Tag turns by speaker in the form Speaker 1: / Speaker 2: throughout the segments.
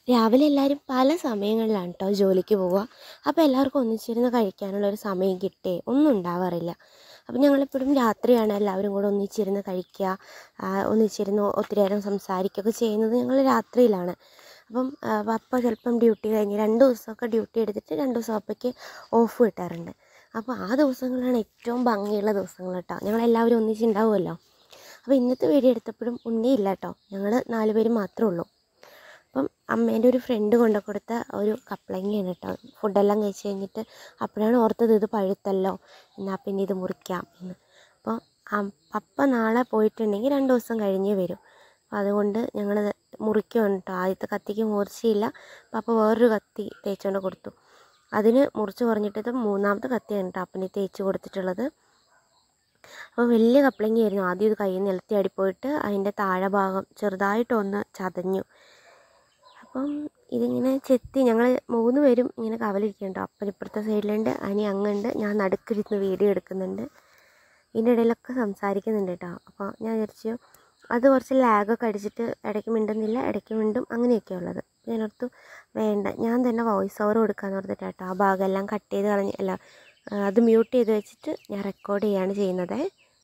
Speaker 1: രാവിലെ എല്ലാവരും പല സമയങ്ങളിലാണ് കേട്ടോ ജോലിക്ക് പോവുക അപ്പോൾ എല്ലാവർക്കും ഒന്നിച്ചിരുന്ന് കഴിക്കാനുള്ള ഒരു സമയം കിട്ടേ ഒന്നും ഉണ്ടാവാറില്ല അപ്പം ഞങ്ങളെപ്പോഴും രാത്രിയാണ് എല്ലാവരും കൂടെ ഒന്നിച്ചിരുന്ന് കഴിക്കുക ആ, ഒന്നിച്ചിരുന്ന് ഒത്തിരി നേരം സംസാരിക്കുകയൊക്കെ ചെയ്യുന്നത് ഞങ്ങൾ രാത്രിയിലാണ് അപ്പം ആ, പപ്പ ചിലപ്പം ഡ്യൂട്ടി കഴിഞ്ഞ് രണ്ട് ദിവസമൊക്കെ ഡ്യൂട്ടി എടുത്തിട്ട് രണ്ട് ദിവസം പപ്പയ്ക്ക് ഓഫ് കിട്ടാറുണ്ട് അപ്പോൾ ആ ദിവസങ്ങളാണ് ഏറ്റവും ഭംഗിയുള്ള ദിവസങ്ങൾ കേട്ടോ ഞങ്ങളെല്ലാവരും ഒന്നിച്ചുണ്ടാവുമല്ലോ അപ്പോൾ ഇന്നത്തെ വീഡിയോ എടുത്തപ്പോഴും ഉണ്ണിയില്ല കേട്ടോ ഞങ്ങൾ നാല് പേര് മാത്രമേ ഉള്ളൂ അപ്പം അമ്മേൻ്റെ ഒരു ഫ്രണ്ട് കൊണ്ടു കൊടുത്ത ഒരു കപ്ലങ്ങയാണ് കേട്ടോ ഫുഡെല്ലാം കഴിച്ച് കഴിഞ്ഞിട്ട് അപ്പോഴാണ് ഓർത്തത് ഇത് പഴുത്തല്ലോ എന്നാൽ പിന്നെ ഇത് മുറിക്കാം എന്ന് അപ്പോൾ പപ്പ നാളെ പോയിട്ടുണ്ടെങ്കിൽ രണ്ട് ദിവസം കഴിഞ്ഞേ വരും അപ്പോൾ അതുകൊണ്ട് ഞങ്ങൾ മുറിക്കുകയാണ് കേട്ടോ ആദ്യത്തെ കത്തിക്ക് മൂർച്ചയില്ല പപ്പ വേറൊരു കത്തി തേച്ചുകൊണ്ട് കൊടുത്തു അതിന് മുറിച്ച് കുറഞ്ഞിട്ട് ഇത് മൂന്നാമത്തെ കത്തിയാണ് കേട്ടോ അപ്പന് തേച്ച് കൊടുത്തിട്ടുള്ളത് അപ്പോൾ വലിയ കപ്ലങ്ങയായിരുന്നു ആദ്യം ഇത് കയ്യിൽ നിലത്തി അടിപ്പോയിട്ട് അതിൻ്റെ താഴെ ഭാഗം ചെറുതായിട്ടൊന്ന് ചതഞ്ഞു അപ്പം ഇതിങ്ങനെ ചെത്തി ഞങ്ങൾ മൂന്ന് പേരും ഇങ്ങനെ കവലിരിക്കുന്നുണ്ട് അപ്പൻ ഇപ്പുറത്തെ സൈഡിലുണ്ട് അനി അങ്ങുണ്ട് ഞാൻ നടുക്കിരുന്ന് വീഡിയോ എടുക്കുന്നുണ്ട് ഇതിൻ്റെ ഇടയിലൊക്കെ സംസാരിക്കുന്നുണ്ട് കേട്ടോ അപ്പോൾ ഞാൻ വിചാരിച്ചു അത് കുറച്ച് ലാഗൊക്കെ അടിച്ചിട്ട് ഇടയ്ക്ക് മിണ്ടുന്നില്ല ഇടയ്ക്ക് മിണ്ടും അങ്ങനെയൊക്കെ ഉള്ളത് ഞാനോർത്തു വേണ്ട ഞാൻ തന്നെ വോയിസ് ഓവർ കൊടുക്കാമെന്ന് ഓർത്തിട്ട് കേട്ടോ ആ ഭാഗമെല്ലാം കട്ട് ചെയ്ത് കളഞ്ഞ് അല്ല ആ, അത് മ്യൂട്ട് ചെയ്ത് വെച്ചിട്ട് ഞാൻ റെക്കോർഡ് ചെയ്യാണ് ചെയ്യുന്നത്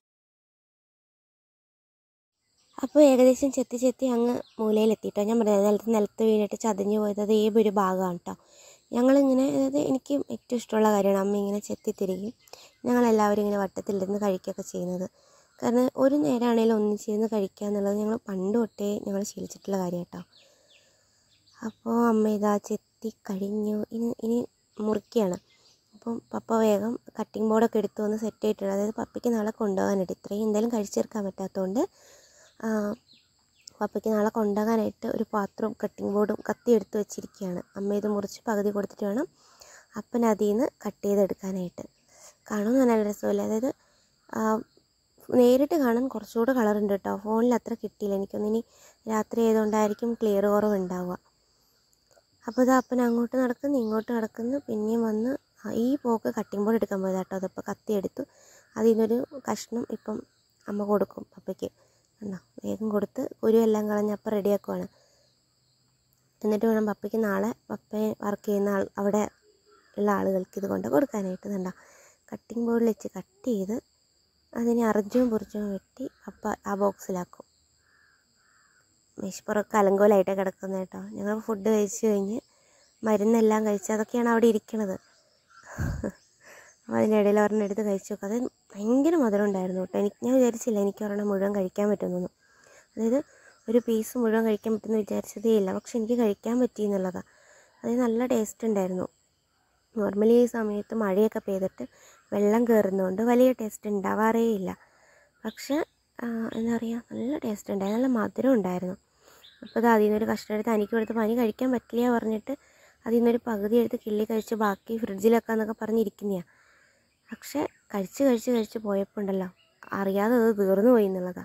Speaker 1: അപ്പോൾ ഏകദേശം ചെത്തി ചെത്തി അങ്ങ് മൂലയിലെത്തിയിട്ടോ ഞാൻ പറഞ്ഞത് നിലത്ത് നിലത്ത് വീണിട്ട് ചതഞ്ഞു പോയത് അതേ ഒരു ഭാഗമാണ് കേട്ടോ ഞങ്ങളിങ്ങനെ അതായത് എനിക്ക് ഏറ്റവും ഇഷ്ടമുള്ള കാര്യമാണ് അമ്മ ഇങ്ങനെ ചെത്തി തിരികെ ഞങ്ങളെല്ലാവരും ഇങ്ങനെ വട്ടത്തിലിരുന്ന് കഴിക്കുകയൊക്കെ ചെയ്യുന്നത് കാരണം ഒരു നേരമാണെങ്കിലും ഒന്നിച്ചിരുന്ന് കഴിക്കുക എന്നുള്ളത് ഞങ്ങൾ പണ്ട് തൊട്ടേ ഞങ്ങൾ ശീലിച്ചിട്ടുള്ള കാര്യം കേട്ടോ അപ്പോൾ അമ്മ ഇതാ ചെത്തി കഴിഞ്ഞു ഇനി ഇനി മുറിക്കുകയാണ് അപ്പം പപ്പ വേഗം കട്ടിംഗ് ബോർഡൊക്കെ എടുത്ത് വന്ന് സെറ്റ് ചെയ്തിട്ടുണ്ട് അതായത് പപ്പയ്ക്ക് നാളെ കൊണ്ടുപോകാനായിട്ട് ഇത്രയും എന്തായാലും കഴിച്ചെടുക്കാൻ പറ്റാത്തതുകൊണ്ട് ആ, പപ്പയ്ക്ക് നാളെ കൊണ്ടുപോകാനായിട്ട് ഒരു പാത്രവും കട്ടിംഗ് ബോർഡും കത്തി എടുത്ത് വെച്ചിരിക്കുകയാണ് അമ്മ ഇത് മുറിച്ച് പകുതി കൊടുത്തിട്ട് വേണം അപ്പൻ അതിൽ നിന്ന് കട്ട് ചെയ്തെടുക്കാനായിട്ട് കാണുമ്പോൾ നല്ല രസമല്ലേ അതായത് ആ, നേരിട്ട് കാണാൻ കുറച്ചുകൂടെ കളറുണ്ട് കേട്ടോ ഫോണിൽ അത്ര കിട്ടിയില്ല എനിക്കൊന്നിനി രാത്രി ആയതുകൊണ്ടായിരിക്കും ക്ലിയർ കുറവുണ്ടാവുക അപ്പോൾ ഇത് അപ്പൻ അങ്ങോട്ട് നടക്കുന്നു ഇങ്ങോട്ട് നടക്കുന്നു പിന്നെയും വന്ന് ആ, ഈ പോക്ക് കട്ടിംഗ് ബോർഡ് എടുക്കാൻ പോയതാ കേട്ടോ അതപ്പോൾ കത്തി എടുത്തു അതിൽ നിന്നൊരു കഷ്ണം ഇപ്പം അമ്മ കൊടുക്കും പപ്പയ്ക്ക് എന്നാ വേഗം കൊടുത്ത് കുരുവെല്ലാം കളഞ്ഞ് അപ്പം റെഡിയാക്കുവാണ് എന്നിട്ട് വേണം പപ്പയ്ക്ക് നാളെ പപ്പയെ വർക്ക് ചെയ്യുന്ന ആൾ അവിടെ ഉള്ള ആളുകൾക്ക് ഇത് കൊണ്ട് കൊടുക്കാനായിട്ട് കണ്ട കട്ടിംഗ് ബോർഡിൽ വെച്ച് കട്ട് ചെയ്ത് അതിനെ അറഞ്ചും പൊറിച്ചും വെട്ടി പപ്പ ആ ബോക്സിലാക്കും മേശപ്പുറമൊക്കെ അലങ്കോലായിട്ട് കിടക്കുന്നത് കേട്ടോ ഞങ്ങൾ ഫുഡ് കഴിച്ച് കഴിഞ്ഞ് മരുന്നെല്ലാം കഴിച്ച് അതൊക്കെയാണ് അവിടെ ഇരിക്കണത് അപ്പോൾ അതിൻ്റെ ഇടയിൽ ഒരെണ്ണം എടുത്ത് കഴിച്ചു നോക്കും അത് ഭയങ്കര മധുരം ഉണ്ടായിരുന്നു കേട്ടോ എനിക്ക് ഞാൻ വിചാരിച്ചില്ല എനിക്ക് ഒരെണ്ണം മുഴുവൻ കഴിക്കാൻ പറ്റുമെന്നൊന്നും അതായത് ഒരു പീസ് മുഴുവൻ കഴിക്കാൻ പറ്റുമെന്ന് വിചാരിച്ചതേ ഇല്ല പക്ഷെ എനിക്ക് കഴിക്കാൻ പറ്റി എന്നുള്ളതാണ് അത് നല്ല ടേസ്റ്റ് ഉണ്ടായിരുന്നു നോർമലി ഈ സമയത്ത് മഴയൊക്കെ പെയ്തിട്ട് വെള്ളം കയറുന്നതുകൊണ്ട് വലിയ ടേസ്റ്റ് ഉണ്ടാവാറേ ഇല്ല പക്ഷെ ആ, എന്താ പറയുക നല്ല ടേസ്റ്റ് ഉണ്ടായിരുന്നു നല്ല മധുരം ഉണ്ടായിരുന്നു അപ്പോൾ അത് അതിൽ നിന്നൊരു കഷ്ണം എടുത്ത് എനിക്ക് കൊടുത്ത് പനി കഴിക്കാൻ പറ്റില്ല പറഞ്ഞിട്ട് അതിൽ നിന്നൊരു പകുതി എടുത്ത് കിള്ളി കഴിച്ച് ബാക്കി ഫ്രിഡ്ജിലൊക്കെ പറഞ്ഞിരിക്കുന്നതാണ് പക്ഷെ കഴിച്ച് കഴിച്ച് കഴിച്ച് പോയപ്പോൾ ഉണ്ടല്ലോ അറിയാതെ അത് തീർന്നു പോയി എന്നുള്ളതാണ്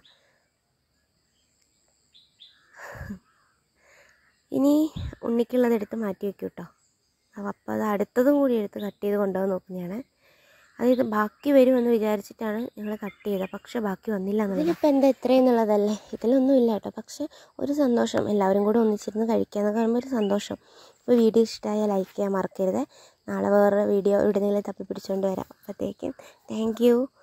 Speaker 1: ഇനി ഉണ്ണിക്കുള്ളത് എടുത്ത് മാറ്റി വെക്കും കേട്ടോ അപ്പോൾ അത് അടുത്തതും കൂടി എടുത്ത് കട്ട് ചെയ്ത് കൊണ്ടുപോകാൻ നോക്കുന്നതാണ് അതായത് ബാക്കി വരുമെന്ന് വിചാരിച്ചിട്ടാണ് ഞങ്ങൾ കട്ട് ചെയ്തത് പക്ഷെ ബാക്കി വന്നില്ല ഇതിലിപ്പോൾ എന്താ ഇത്രയെന്നുള്ളതല്ലേ ഇതിലൊന്നും ഇല്ല കേട്ടോ പക്ഷെ ഒരു സന്തോഷം എല്ലാവരും കൂടെ ഒന്നിച്ചിരുന്ന് കഴിക്കുക എന്നൊക്കെ പറയുമ്പോൾ ഒരു സന്തോഷം അപ്പോൾ വീഡിയോ ഇഷ്ടമായാൽ ലൈക്ക് ചെയ്യാൻ മറക്കരുത് നാളെ വേറെ വീഡിയോ എവിടെയെങ്കിലും തപ്പി പിടിച്ചുകൊണ്ട് വരാം അപ്പോഴത്തേക്കും താങ്ക് യു